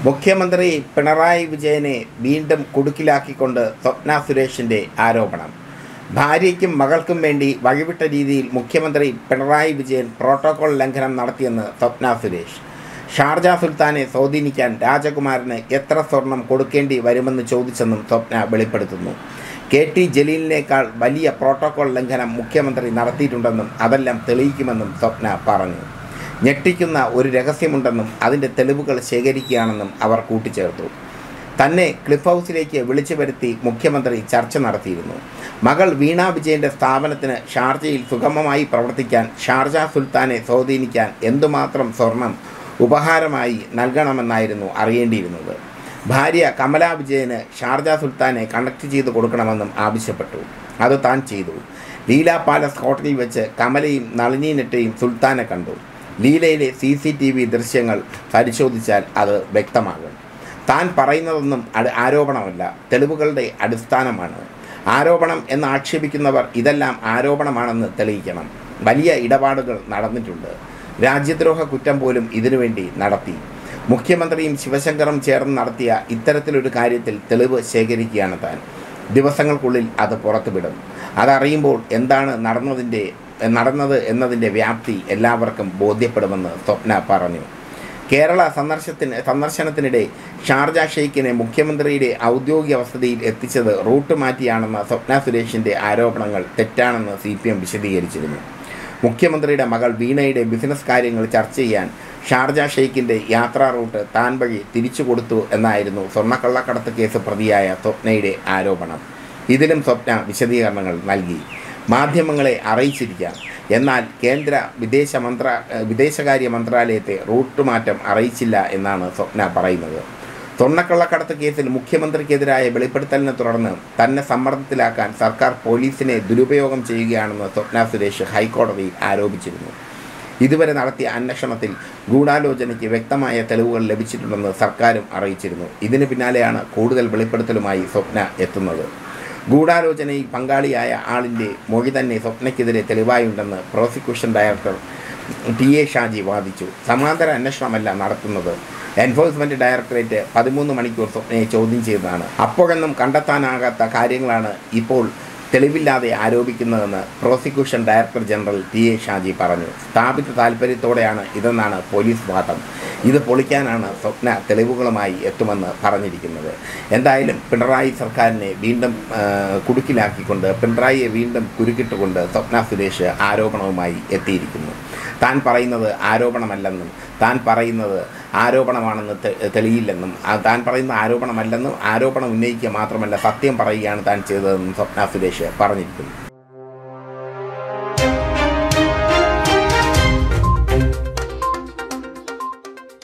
മുഖ്യമന്ത്രി പിണറായി വിജയനെ വീണ്ടും കുടുക്കിലാക്കിക്കൊണ്ട് സ്വപ്ന സുരേഷിൻ്റെ ആരോപണം ഭാര്യയ്ക്കും മകൾക്കും വേണ്ടി വഴിവിട്ട രീതിയിൽ മുഖ്യമന്ത്രി പിണറായി വിജയൻ പ്രോട്ടോകോൾ ലംഘനം നടത്തിയെന്ന് സ്വപ്ന സുരേഷ് ഷാർജ സുൽത്താനെ സ്വാധീനിക്കാൻ രാജകുമാരന് എത്ര സ്വർണം കൊടുക്കേണ്ടി വരുമെന്ന് ചോദിച്ചെന്നും സ്വപ്ന വെളിപ്പെടുത്തുന്നു കെ ടി ജലീലിനേക്കാൾ വലിയ പ്രോട്ടോകോൾ ലംഘനം മുഖ്യമന്ത്രി നടത്തിയിട്ടുണ്ടെന്നും അതെല്ലാം തെളിയിക്കുമെന്നും സ്വപ്ന പറഞ്ഞു ഞെട്ടിക്കുന്ന ഒരു രഹസ്യമുണ്ടെന്നും അതിൻ്റെ തെളിവുകൾ ശേഖരിക്കുകയാണെന്നും അവർ കൂട്ടിച്ചേർത്തു തന്നെ ക്ലിഫ് ഹൗസിലേക്ക് വിളിച്ചു വരുത്തി മുഖ്യമന്ത്രി ചർച്ച നടത്തിയിരുന്നു മകൾ വീണ വിജയൻ്റെ സ്ഥാപനത്തിന് ഷാർജയിൽ സുഗമമായി പ്രവർത്തിക്കാൻ ഷാർജ സുൽത്താനെ സ്വാധീനിക്കാൻ എന്തുമാത്രം സ്വർണം ഉപഹാരമായി നൽകണമെന്നായിരുന്നു അറിയേണ്ടിയിരുന്നത് ഭാര്യ കമലാ വിജയന് ഷാർജ സുൽത്താനെ കണക്ട് ചെയ്ത് കൊടുക്കണമെന്നും ആവശ്യപ്പെട്ടു അത് താൻ ചെയ്തു ലീല പാലസ് ഹോട്ടലിൽ വെച്ച് കമലയും നളിനീനറ്റയും സുൽത്താനെ കണ്ടു ലീലയിലെ സി സി ടി വി ദൃശ്യങ്ങൾ പരിശോധിച്ചാൽ അത് വ്യക്തമാകും താൻ പറയുന്നതൊന്നും അത് ആരോപണമല്ല തെളിവുകളുടെ അടിസ്ഥാനമാണ് ആരോപണം എന്ന് ആക്ഷേപിക്കുന്നവർ ഇതെല്ലാം ആരോപണമാണെന്ന് തെളിയിക്കണം വലിയ ഇടപാടുകൾ നടന്നിട്ടുണ്ട് രാജ്യദ്രോഹ കുറ്റം പോലും ഇതിനുവേണ്ടി നടത്തി മുഖ്യമന്ത്രിയും ശിവശങ്കറും ചേർന്ന് നടത്തിയ ഇത്തരത്തിലൊരു കാര്യത്തിൽ തെളിവ് ശേഖരിക്കുകയാണ് താൻ ദിവസങ്ങൾക്കുള്ളിൽ അത് പുറത്തുവിടും അതറിയുമ്പോൾ എന്താണ് നടന്നതിൻ്റെ നടന്നത് എന്നതിൻ്റെ വ്യാപ്തി എല്ലാവർക്കും ബോധ്യപ്പെടുമെന്ന് സ്വപ്ന പറഞ്ഞു കേരള സന്ദർശനത്തിന് സന്ദർശനത്തിനിടെ ഷാർജ ഷെയ്ഖിനെ മുഖ്യമന്ത്രിയുടെ ഔദ്യോഗിക വസതിയിൽ എത്തിച്ചത് റൂട്ട് മാറ്റിയാണെന്ന സ്വപ്ന സുരേഷിൻ്റെ ആരോപണങ്ങൾ തെറ്റാണെന്ന് സി പി എം വിശദീകരിച്ചിരുന്നു മുഖ്യമന്ത്രിയുടെ മകൾ വീണയുടെ ബിസിനസ് കാര്യങ്ങൾ ചർച്ച ചെയ്യാൻ ഷാർജ ഷെയ്ഖിൻ്റെ യാത്രാ റൂട്ട് താൻ വഴി തിരിച്ചു കൊടുത്തു എന്നായിരുന്നു സ്വർണ്ണക്കള്ളക്കടത്ത് കേസ് പ്രതിയായ സ്വപ്നയുടെ ആരോപണം ഇതിലും സ്വപ്ന വിശദീകരണങ്ങൾ നൽകി മാധ്യമങ്ങളെ അറിയിച്ചിരിക്കാം എന്നാൽ കേന്ദ്ര വിദേശ മന്ത്ര വിദേശകാര്യ മന്ത്രാലയത്തെ റൂട്ട് മാറ്റം അറിയിച്ചില്ല എന്നാണ് സ്വപ്ന പറയുന്നത് സ്വർണ്ണക്കള്ളക്കടത്ത് കേസിൽ മുഖ്യമന്ത്രിക്കെതിരായ വെളിപ്പെടുത്തലിനെ തുടർന്ന് തന്നെ സമ്മർദ്ദത്തിലാക്കാൻ സർക്കാർ പോലീസിനെ ദുരുപയോഗം ചെയ്യുകയാണെന്ന് സ്വപ്ന സുരേഷ് ഹൈക്കോടതിയിൽ ആരോപിച്ചിരുന്നു ഇതുവരെ നടത്തിയ അന്വേഷണത്തിൽ ഗൂഢാലോചനയ്ക്ക് വ്യക്തമായ തെളിവുകൾ ലഭിച്ചിട്ടുണ്ടെന്ന് സർക്കാരും അറിയിച്ചിരുന്നു ഇതിന് പിന്നാലെയാണ് കൂടുതൽ വെളിപ്പെടുത്തലുമായി സ്വപ്ന എത്തുന്നത് ഗൂഢാലോചനയിൽ പങ്കാളിയായ ആളിൻ്റെ മൊഴി തന്നെ സ്വപ്നയ്ക്കെതിരെ തെളിവായുണ്ടെന്ന് prosecution director T A Shaji വാദിച്ചു സമാന്തര അന്വേഷണമല്ല നടത്തുന്നത് എൻഫോഴ്സ്മെൻറ്റ് ഡയറക്ടറേറ്റ് പതിമൂന്ന് മണിക്കൂർ സ്വപ്നയെ ചോദ്യം ചെയ്തതാണ് അപ്പോഴൊന്നും കണ്ടെത്താനാകാത്ത കാര്യങ്ങളാണ് ഇപ്പോൾ തെളിവില്ലാതെ ആരോപിക്കുന്നതെന്ന് prosecution director general T A Shaji പറഞ്ഞു സ്ഥാപിത താൽപ്പര്യത്തോടെയാണ് ഇതെന്നാണ് പോലീസ് വാദം ഇത് പൊളിക്കാനാണ് സ്വപ്ന തെളിവുകളുമായി എത്തുമെന്ന് പറഞ്ഞിരിക്കുന്നത് എന്തായാലും പിണറായി സർക്കാരിനെ വീണ്ടും ആ, കുടുക്കിലാക്കിക്കൊണ്ട് പിണറായിയെ വീണ്ടും കുരുക്കിട്ടുകൊണ്ട് സ്വപ്ന സുരേഷ് ആരോപണവുമായി എത്തിയിരിക്കുന്നു താൻ പറയുന്നത് ആരോപണമല്ലെന്നും താൻ പറയുന്നത് ആരോപണമാണെന്ന് തെ- തെളിയില്ലെന്നും ആ താൻ പറയുന്ന ആരോപണമല്ലെന്നും ആരോപണം ഉന്നയിക്കുക മാത്രമല്ല സത്യം പറയുകയാണ് താൻ ചെയ്തതെന്നും സ്വപ്ന സുരേഷ് പറഞ്ഞിരിക്കുന്നു